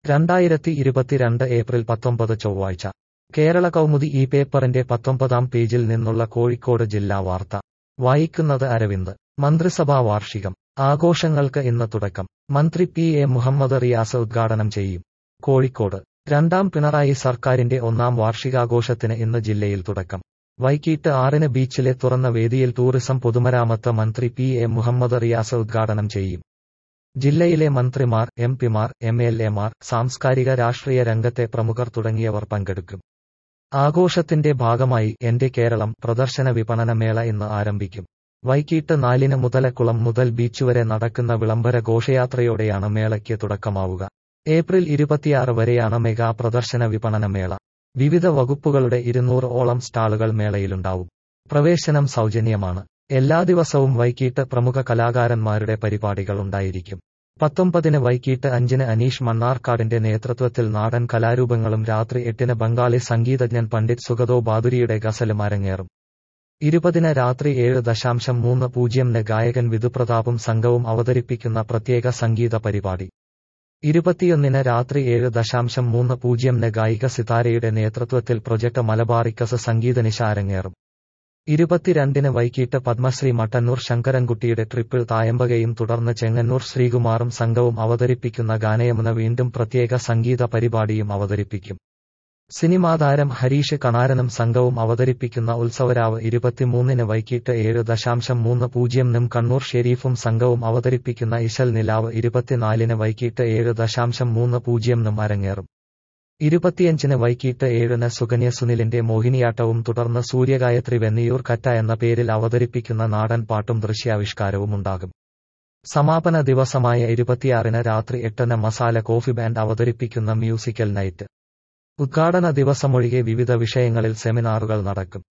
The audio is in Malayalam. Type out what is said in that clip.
രണ്ടായിരത്തി ഇരുപത്തിരണ്ട് ഏപ്രിൽ പത്തൊമ്പത് ചൊവ്വാഴ്ച കേരള കൗമുദി ഈ പേപ്പറിന്റെ പത്തൊമ്പതാം പേജിൽ നിന്നുള്ള കോഴിക്കോട് ജില്ലാ വാർത്ത വായിക്കുന്നത് അരവിന്ദ് മന്ത്രിസഭാ വാർഷികം ആഘോഷങ്ങൾക്ക് ഇന്ന് തുടക്കം മന്ത്രി പി എ മുഹമ്മദ് റിയാസ് ഉദ്ഘാടനം ചെയ്യും കോഴിക്കോട് രണ്ടാം പിണറായി സർക്കാരിന്റെ ഒന്നാം വാർഷികാഘോഷത്തിന് ഇന്ന് ജില്ലയിൽ തുടക്കം വൈകിട്ട് ആറിന് ബീച്ചിലെ തുറന്ന വേദിയിൽ ടൂറിസം പൊതുമരാമത്ത് മന്ത്രി പി എ മുഹമ്മദ് റിയാസ് ഉദ്ഘാടനം ചെയ്യും ജില്ലയിലെ മന്ത്രിമാർ എം പിമാർ എം എൽ എമാർ സാംസ്കാരിക രാഷ്ട്രീയ രംഗത്തെ പ്രമുഖർ തുടങ്ങിയവർ പങ്കെടുക്കും ആഘോഷത്തിന്റെ ഭാഗമായി എന്റെ കേരളം പ്രദർശന വിപണന മേള ഇന്ന് ആരംഭിക്കും വൈകിട്ട് നാലിന് മുതലക്കുളം മുതൽ ബീച്ച് വരെ നടക്കുന്ന വിളംബര ഘോഷയാത്രയോടെയാണ് മേളയ്ക്ക് തുടക്കമാവുക ഏപ്രിൽ ഇരുപത്തിയാറ് വരെയാണ് മെഗാ പ്രദർശന വിപണന മേള വിവിധ വകുപ്പുകളുടെ ഇരുന്നൂറ് ഓളം സ്റ്റാളുകൾ മേളയിലുണ്ടാവും പ്രവേശനം സൗജന്യമാണ് എല്ലാ ദിവസവും വൈകിട്ട് പ്രമുഖ കലാകാരന്മാരുടെ പരിപാടികൾ ഉണ്ടായിരിക്കും പത്തൊമ്പതിന് വൈകിട്ട് അഞ്ചിന് അനീഷ് മണ്ണാർക്കാടിന്റെ നേതൃത്വത്തിൽ നാടൻ കലാരൂപങ്ങളും രാത്രി എട്ടിന് ബംഗാളി സംഗീതജ്ഞൻ പണ്ഡിറ്റ് സുഗതോ ബാദുരിയുടെ ഗസലും അരങ്ങേറും ഇരുപതിന് രാത്രി ഏഴ് ദശാംശം മൂന്ന് പൂജ്യംന് ഗായകൻ വിധുപ്രതാപും സംഘവും അവതരിപ്പിക്കുന്ന പ്രത്യേക സംഗീത പരിപാടി ഇരുപത്തിയൊന്നിന് രാത്രി ഏഴ് ദശാംശം മൂന്ന് പൂജ്യംന് ഗായിക സിതാരയുടെ നേതൃത്വത്തിൽ പ്രൊജക്ട് മലബാറിക്കസ് സംഗീതനിശ അരങ്ങേറും ഇരുപത്തിരണ്ടിന് വൈകിട്ട് പത്മശ്രീ മട്ടന്നൂർ ശങ്കരൻകുട്ടിയുടെ ട്രിപ്പിൾ തായമ്പകയും തുടർന്ന് ചെങ്ങന്നൂർ ശ്രീകുമാറും സംഘവും അവതരിപ്പിക്കുന്ന ഗാനയമുന വീണ്ടും പ്രത്യേക സംഗീത പരിപാടിയും അവതരിപ്പിക്കും സിനിമാതാരം ഹരീഷ് കണാരനും സംഘവും അവതരിപ്പിക്കുന്ന ഉത്സവരാവ് ഇരുപത്തിമൂന്നിന് വൈകിട്ട് ഏഴ് ദശാംശം മൂന്ന് പൂജ്യംനും കണ്ണൂർ ഷെരീഫും സംഘവും അവതരിപ്പിക്കുന്ന ഇശൽ നിലാവ് ഇരുപത്തിനാലിന് വൈകിട്ട് ഏഴ് ദശാംശം മൂന്ന് പൂജ്യംനും അരങ്ങേറും ഇരുപത്തിയഞ്ചിന് വൈകിട്ട് ഏഴിന് സുകന്യ സുനിലിന്റെ മോഹിനിയാട്ടവും തുടർന്ന് സൂര്യഗായത്രി വെന്നിയൂർ കറ്റ എന്ന പേരിൽ അവതരിപ്പിക്കുന്ന നാടൻ പാട്ടും ദൃശ്യാവിഷ്കാരവും ഉണ്ടാകും സമാപന ദിവസമായ ഇരുപത്തിയാറിന് രാത്രി എട്ടിന് മസാല കോഫി ബാൻഡ് അവതരിപ്പിക്കുന്ന മ്യൂസിക്കൽ നൈറ്റ് ഉദ്ഘാടന ദിവസമൊഴികെ വിവിധ വിഷയങ്ങളിൽ സെമിനാറുകൾ നടക്കും